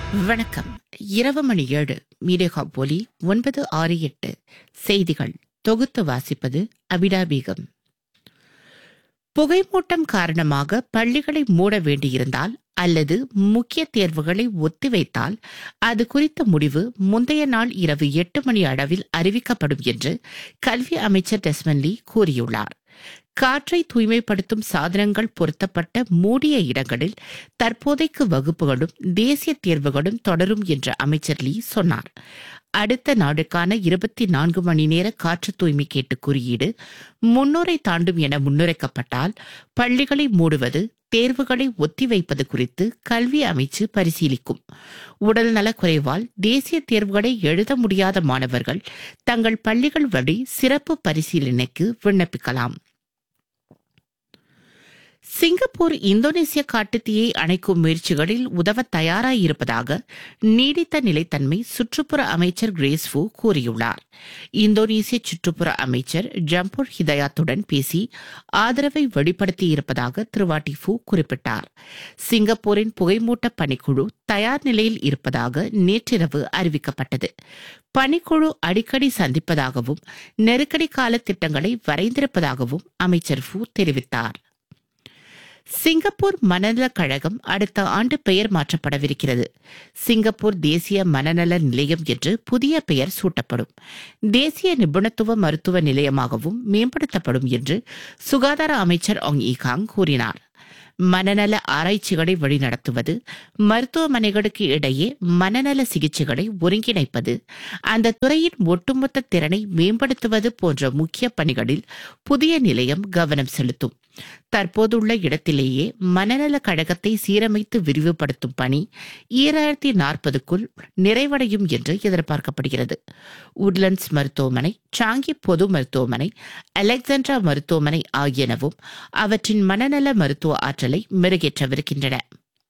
வணக்கம் இரவு மணி ஏழு மீடியா ஒலி ஒன்பது ஆறு எட்டு செய்திகள் தொகுத்து வாசிப்பது அபிடா பேகம் புகைமூட்டம் காரணமாக பள்ளிகளை மூட வேண்டியிருந்தால் அல்லது முக்கிய தேர்வுகளை ஒத்திவைத்தால் அது குறித்த முடிவு முந்தைய நாள் இரவு எட்டு மணி அளவில் அறிவிக்கப்படும் என்று கல்வி அமைச்சர் டெஸ்மன்லி கூறியுள்ளார் காற்றை தூய்மைப்படுத்தும் சாதனங்கள் பொருத்தப்பட்ட மூடிய இடங்களில் தற்போதைக்கு வகுப்புகளும் தேசிய தேர்வுகளும் தொடரும் என்று அமைச்சர் லீ சொன்னார் அடுத்த நாடுக்கான இருபத்தி நான்கு மணி நேர காற்று தூய்மை கேட்டு குறியீடு முன்னூரை தாண்டும் என முன்னுரைக்கப்பட்டால் பள்ளிகளை மூடுவது தேர்வுகளை ஒத்திவைப்பது குறித்து கல்வி அமைச்சு பரிசீலிக்கும் உடல் நலக்குறைவால் தேசிய தேர்வுகளை எழுத முடியாத மாணவர்கள் தங்கள் பள்ளிகள் வழி சிறப்பு பரிசீலனைக்கு விண்ணப்பிக்கலாம் சிங்கப்பூர் இந்தோனேசிய காட்டுத்தீயை அணைக்கும் முயற்சிகளில் உதவ தயாராயிருப்பதாக நீடித்த நிலைத்தன்மை சுற்றுப்புற அமைச்சர் கிரேஸ் ஃபூ கூறியுள்ளார் இந்தோனேசிய சுற்றுப்புற அமைச்சர் ஜம்பூர் ஹிதயாத்துடன் பேசி ஆதரவை வெளிப்படுத்தியிருப்பதாக திருவாட்டி ஃபூ குறிப்பிட்டார் சிங்கப்பூரின் புகைமூட்ட பணிக்குழு தயார் நிலையில் இருப்பதாக நேற்றிரவு அறிவிக்கப்பட்டது பணிக்குழு அடிக்கடி சந்திப்பதாகவும் நெருக்கடி கால திட்டங்களை வரைந்திருப்பதாகவும் அமைச்சர் ஃபூ தெரிவித்தார் சிங்கப்பூர் மனநலக் கழகம் அடுத்த ஆண்டு பெயர் மாற்றப்படவிருக்கிறது சிங்கப்பூர் தேசிய மனநல நிலையம் என்று புதிய பெயர் சூட்டப்படும் தேசிய நிபுணத்துவ மருத்துவ நிலையமாகவும் மேம்படுத்தப்படும் என்று சுகாதார அமைச்சர் ஆங் ஈகாங் கூறினார் மனநல ஆராய்ச்சிகளை வழிநடத்துவது மருத்துவமனைகளுக்கு இடையே மனநல சிகிச்சைகளை ஒருங்கிணைப்பது அந்த துறையின் ஒட்டுமொத்த திறனை மேம்படுத்துவது போன்ற முக்கிய பணிகளில் புதிய நிலையம் கவனம் செலுத்தும் தற்போதுள்ள இடத்திலேயே மனநல கழகத்தை சீரமைத்து விரிவுபடுத்தும் பணி ஈராயிரத்தி நாற்பதுக்குள் நிறைவடையும் என்று எதிர்பார்க்கப்படுகிறது உட்லண்ட்ஸ் மருத்துவமனை சாங்கி பொது மருத்துவமனை அலெக்சாண்ட்ரா மருத்துவமனை ஆகியனவும் அவற்றின் மனநல மருத்துவ ஆற்றலை மெருகேற்றவிருக்கின்றன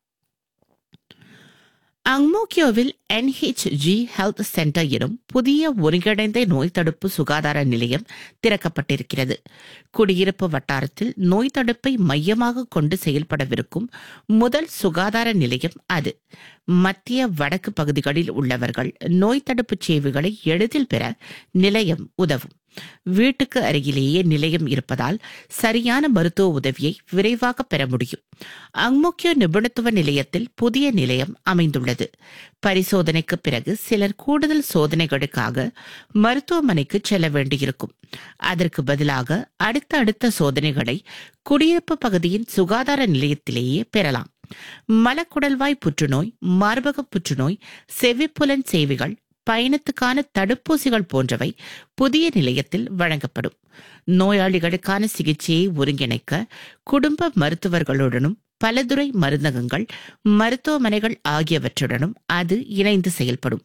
அங்மோக்கியோவில் என்ஹெச்ஜி ஹெல்த் சென்டர் எனும் புதிய ஒருங்கிணைந்த நோய் தடுப்பு சுகாதார நிலையம் திறக்கப்பட்டிருக்கிறது குடியிருப்பு வட்டாரத்தில் நோய் தடுப்பை மையமாக கொண்டு செயல்படவிருக்கும் முதல் சுகாதார நிலையம் அது மத்திய வடக்கு பகுதிகளில் உள்ளவர்கள் நோய் தடுப்பு சேவைகளை எளிதில் பெற நிலையம் உதவும் வீட்டுக்கு அருகிலேயே நிலையம் இருப்பதால் சரியான மருத்துவ உதவியை விரைவாக பெற முடியும் அங்முக்கிய நிபுணத்துவ நிலையத்தில் புதிய நிலையம் அமைந்துள்ளது பரிசோதனைக்கு பிறகு சிலர் கூடுதல் சோதனைகளுக்காக மருத்துவமனைக்கு செல்ல வேண்டியிருக்கும் அதற்கு பதிலாக அடுத்த அடுத்த சோதனைகளை குடியிருப்பு பகுதியின் சுகாதார நிலையத்திலேயே பெறலாம் மலக்குடல்வாய் புற்றுநோய் மார்பக புற்றுநோய் செவிப்புலன் சேவைகள் பயணத்துக்கான தடுப்பூசிகள் போன்றவை புதிய நிலையத்தில் வழங்கப்படும் நோயாளிகளுக்கான சிகிச்சையை ஒருங்கிணைக்க குடும்ப மருத்துவர்களுடனும் பலதுறை மருந்தகங்கள் மருத்துவமனைகள் ஆகியவற்றுடனும் அது இணைந்து செயல்படும்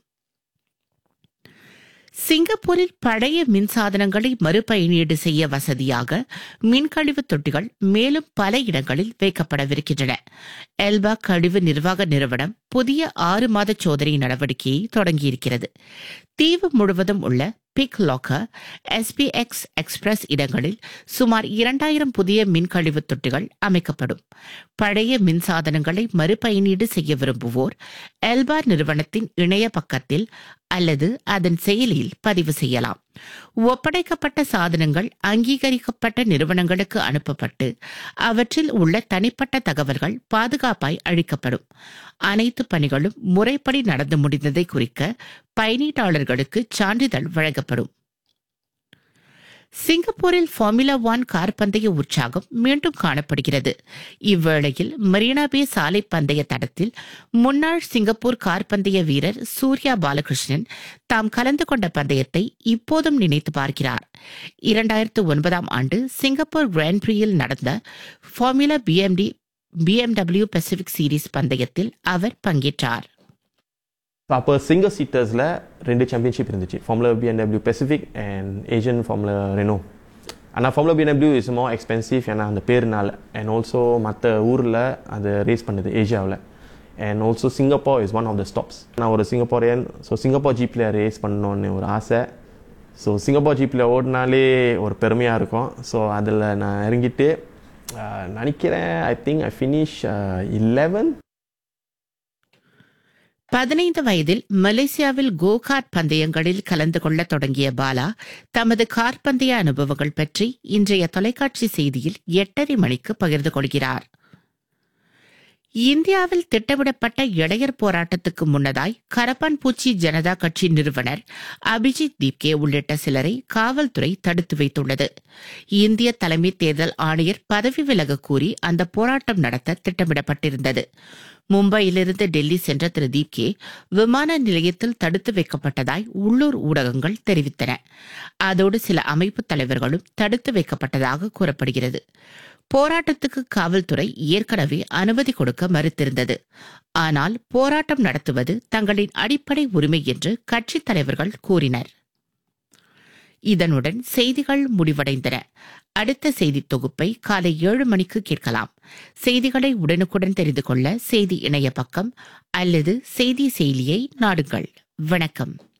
சிங்கப்பூரில் பழைய மின்சாதனங்களை மறுபயனீடு செய்ய வசதியாக மின்கழிவு தொட்டிகள் மேலும் பல இடங்களில் வைக்கப்படவிருக்கின்றன எல்பா கழிவு நிர்வாக நிறுவனம் புதிய ஆறு மாத சோதனை நடவடிக்கையை தொடங்கியிருக்கிறது தீவு முழுவதும் உள்ள பிக் லாக்கர் எஸ்பிஎக்ஸ் எக்ஸ்பிரஸ் இடங்களில் சுமார் இரண்டாயிரம் புதிய மின்கழிவு தொட்டிகள் அமைக்கப்படும் பழைய மின்சாதனங்களை மறுபயனீடு செய்ய விரும்புவோர் எல்பா நிறுவனத்தின் இணைய பக்கத்தில் அல்லது அதன் செயலியில் பதிவு செய்யலாம் ஒப்படைக்கப்பட்ட சாதனங்கள் அங்கீகரிக்கப்பட்ட நிறுவனங்களுக்கு அனுப்பப்பட்டு அவற்றில் உள்ள தனிப்பட்ட தகவல்கள் பாதுகாப்பாய் அழிக்கப்படும் அனைத்து பணிகளும் முறைப்படி நடந்து முடிந்ததை குறிக்க பயனீட்டாளர்களுக்கு சான்றிதழ் வழங்கப்படும் சிங்கப்பூரில் ஃபார்முலா ஒன் கார் பந்தய உற்சாகம் மீண்டும் காணப்படுகிறது இவ்வேளையில் மரீனா பே சாலை பந்தய தடத்தில் முன்னாள் சிங்கப்பூர் கார் பந்தய வீரர் சூர்யா பாலகிருஷ்ணன் தாம் கலந்து கொண்ட பந்தயத்தை இப்போதும் நினைத்து பார்க்கிறார் இரண்டாயிரத்து ஒன்பதாம் ஆண்டு சிங்கப்பூர் கிராண்ட் பிரியில் நடந்த ஃபார்முலா பிஎம்டி பிஎம்டபிள்யூ பசிபிக் சீரீஸ் பந்தயத்தில் அவர் பங்கேற்றார் அப்போ சிங்கிள் சீட்டர்ஸில் ரெண்டு சாம்பியன்ஷிப் இருந்துச்சு formula BMW Pacific and Asian formula Renault ஆனால் formula BMW is more expensive ஏன்னா அந்த பேருனால அண்ட் ஆல்சோ மற்ற ஊரில் அது ரேஸ் பண்ணுது ஏஷியாவில் and also Singapore is one of the stops நான் ஒரு சிங்கப்பூரியன் ஸோ சிங்கப்பூர் ஜீப்பில் ரேஸ் பண்ணணுன்னு ஒரு ஆசை ஸோ சிங்கப்பூர் ஜீப்பில் ஓடினாலே ஒரு பெருமையாக இருக்கும் ஸோ அதில் நான் இறங்கிட்டு நினைக்கிறேன் I think I finish eleven பதினைந்து வயதில் மலேசியாவில் கோகார்ட் பந்தயங்களில் கலந்து கொள்ள தொடங்கிய பாலா தமது கார் பந்தய அனுபவங்கள் பற்றி இன்றைய தொலைக்காட்சி செய்தியில் எட்டரை மணிக்கு பகிர்ந்து கொள்கிறார் இந்தியாவில் திட்டமிடப்பட்ட இடையர் போராட்டத்துக்கு முன்னதாய் கரப்பான்பூச்சி ஜனதா கட்சி நிறுவனர் அபிஜித் தீப்கே உள்ளிட்ட சிலரை காவல்துறை தடுத்து வைத்துள்ளது இந்திய தலைமை தேர்தல் ஆணையர் பதவி விலக கூறி அந்த போராட்டம் நடத்த திட்டமிடப்பட்டிருந்தது மும்பையிலிருந்து டெல்லி சென்ற திரு தீப்கே விமான நிலையத்தில் தடுத்து வைக்கப்பட்டதாய் உள்ளூர் ஊடகங்கள் தெரிவித்தன அதோடு சில அமைப்பு தலைவர்களும் தடுத்து வைக்கப்பட்டதாக கூறப்படுகிறது போராட்டத்துக்கு காவல்துறை ஏற்கனவே அனுமதி கொடுக்க மறுத்திருந்தது ஆனால் போராட்டம் நடத்துவது தங்களின் அடிப்படை உரிமை என்று கட்சித் தலைவர்கள் கூறினர் இதனுடன் செய்திகள் முடிவடைந்தன அடுத்த செய்தி தொகுப்பை காலை ஏழு மணிக்கு கேட்கலாம் செய்திகளை உடனுக்குடன் தெரிந்து கொள்ள செய்தி இணைய பக்கம் அல்லது செய்தி செயலியை நாடுங்கள் வணக்கம்